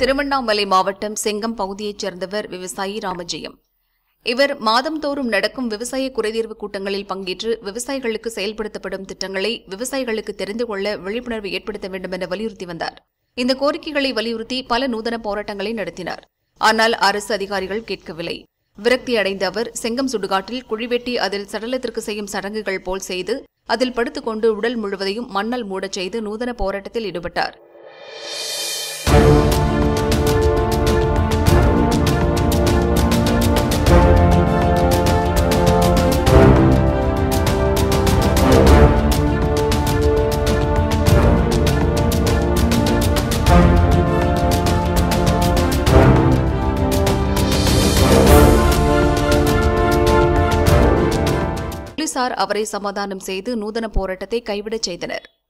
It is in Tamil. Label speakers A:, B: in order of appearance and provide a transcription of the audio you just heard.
A: திருவண்ணாமலை மாவட்டம் செங்கம் பகுதியைச் சேர்ந்தவர் விவசாயி ராமஜெயம் இவர் மாதந்தோறும் நடக்கும் விவசாய குறைதீர்வு கூட்டங்களில் பங்கேற்று விவசாயிகளுக்கு செயல்படுத்தப்படும் திட்டங்களை விவசாயிகளுக்கு தெரிந்து கொள்ள விழிப்புணர்வு ஏற்படுத்த வேண்டும் என வலியுறுத்தி வந்தார் இந்த கோரிக்கைகளை வலியுறுத்தி பல நூதன போராட்டங்களை நடத்தினார் ஆனால் அரசு அதிகாரிகள் கேட்கவில்லை விரக்தி அடைந்த அவர் செங்கம் சுடுகாட்டில் குழிவெட்டி அதில் சடலத்திற்கு செய்யும் சடங்குகள் போல் செய்து அதில் படுத்துக்கொண்டு உடல் முழுவதையும் மண்ணல் மூடச் செய்து நூதன போராட்டத்தில் ஈடுபட்டார் போலீசார் அவரை சமாதானம் செய்து நூதன போராட்டத்தை கைவிடச் செய்தனர்